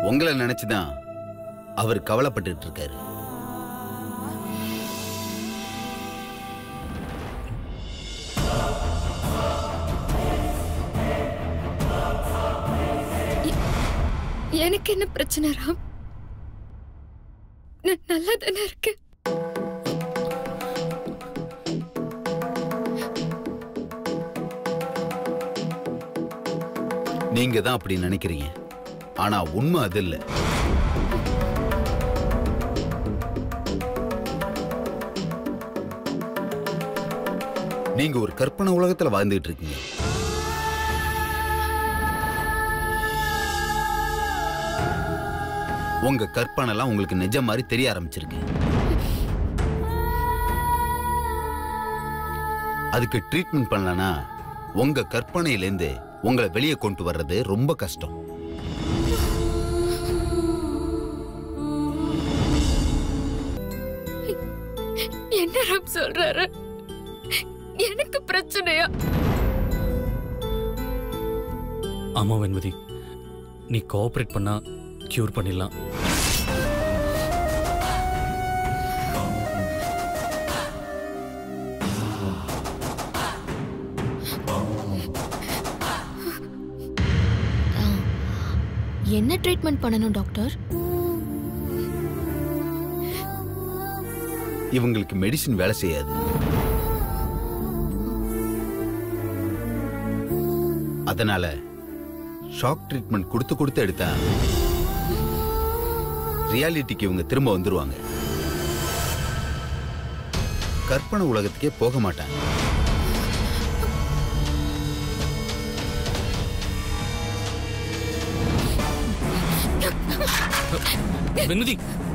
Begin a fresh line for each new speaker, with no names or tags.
உங்களை நினைச்சுதான் அவர் கவலைப்பட்டுட்டு இருக்காரு
எனக்கு என்ன பிரச்சனை ராம் நான் நல்லா தானே இருக்கேன்
நீங்க தான் அப்படி நினைக்கிறீங்க ஆனா உண்மை அது இல்ல நீங்க ஒரு கற்பனை உலகத்துல வாழ்ந்துட்டு இருக்கீங்க உங்க கற்பனை எல்லாம் உங்களுக்கு நிஜம் மாதிரி தெரிய ஆரம்பிச்சிருக்கு அதுக்கு ட்ரீட்மெண்ட் பண்ணலனா உங்க கற்பனையிலேருந்து உங்களை வெளியே கொண்டு வர்றது ரொம்ப கஷ்டம்
என்ன ராம் சொல்றாரு எனக்கு பிரச்சனையா
ஆமா வெண்மதி நீ கோஆப்ரேட் பண்ணா கியூர் பண்ணிடலாம்
என்ன ட்ரீட்மெண்ட் பண்ணணும் டாக்டர்
இவங்களுக்கு மெடிசின் வேலை செய்யாது அதனால ஷாக் ட்ரீட்மெண்ட் கொடுத்து கொடுத்து எடுத்தா ரியாலிட்டிக்கு இவங்க திரும்ப வந்துருவாங்க கற்பனை உலகத்துக்கே போக மாட்டாங்க
வெண்மதி